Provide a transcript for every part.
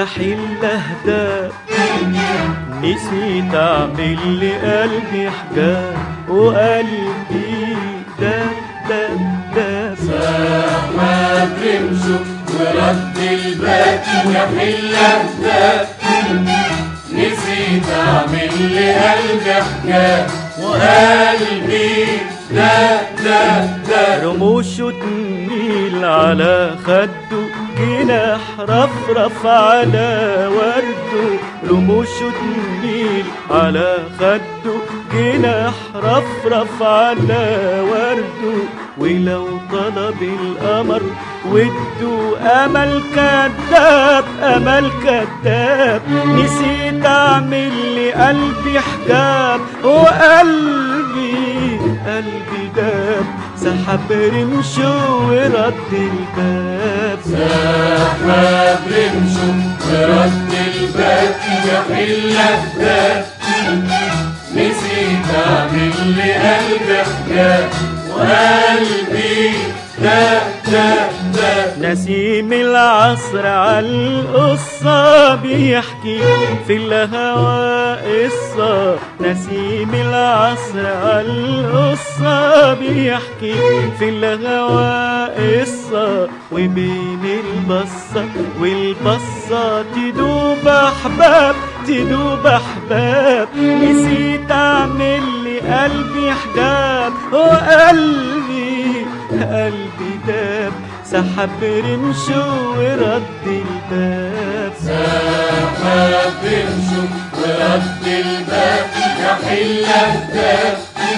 كحيل اهداف نسيت اعمل لقلبي حجاب وقلبي داب داب داب ما برمشه ورد الباب كحل اهداف نسيت اعمل لقلبي حجاب وقلبي ده ده ده رموشه تميل على خده جناح رفرف على ورده رموشه تميل على خده جناح رفرف على ورده ولو طلب القمر وده امل كذاب امل كذاب نسيت اعمل لقلبي حجاب وقلبي قلبي داب سحب رمشه ورد الباب ما برمشه ورد الباب كحل اهداف نسيت اعمل لقلبي حجاب وقلبي ده ده ده نسيم العصر عالقصة بيحكي في الهوى قصة نسيم العصر عالقصة بيحكي في الهوى قصة وبين البصة والبصة تدوب أحباب تدوب أحباب نسيت أعمل لقلبي حجاب وقلبي قلبي داب سحب رمشه ورد الباب ما برمشه ورد الباب كحل اهداف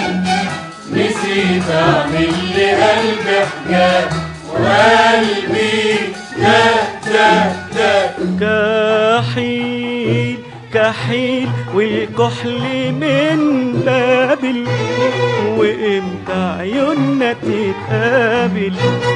نسيت اعمل لقلبي حجاب وقلبي ده ده ده كحيل كحيل والكحل من بابل وامتى عيوننا تتقابل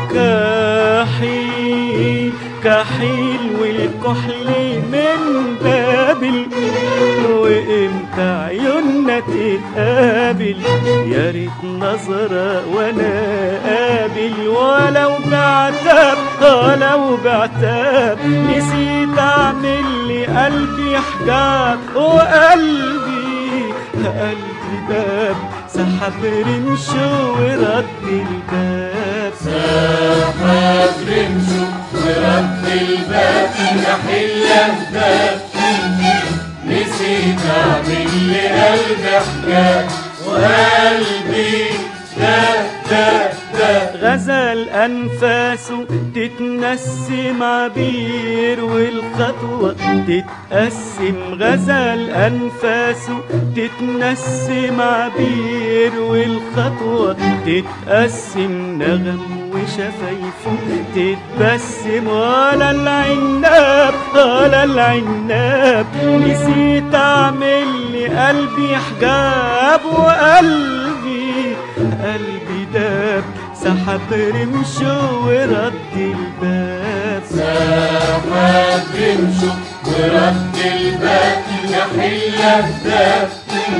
كحيل كحيل والكحل من بابل وامتى عيوننا تتقابل يا ريت نظرة وانا قابل ولو بعتاب ولو بعتاب نسيت اعمل لقلبي حجاب وقلبي قلبي باب سحب رمشه ورد الباب ما برمشه ورد الباب كحل اهداف نسيت اعمل لقلبي حجاب وقلبي ده ده ده غزل أنفاسه تتنسم عبير والخطوة تتقسم غزل أنفاسه تتنسم عبير والخطوة تتقسم نغم وشفايفه تتبسم ولا العناب ولا العناب نسيت أعمل لقلبي حجاب وقلبي قلبي داب سحب رمشه ورد الباب ما برمشه ورد الباب كحل اهداف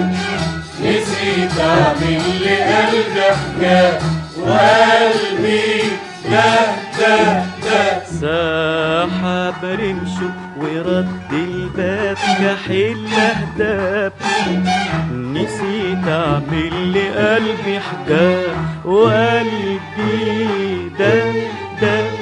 نسيت اعمل لقلبي حجاب وقلبي ده ده ده سحب رمشه ورد الباب كحل اهداب نسيت اعمل لقلبي حجاب وقلبي ده ده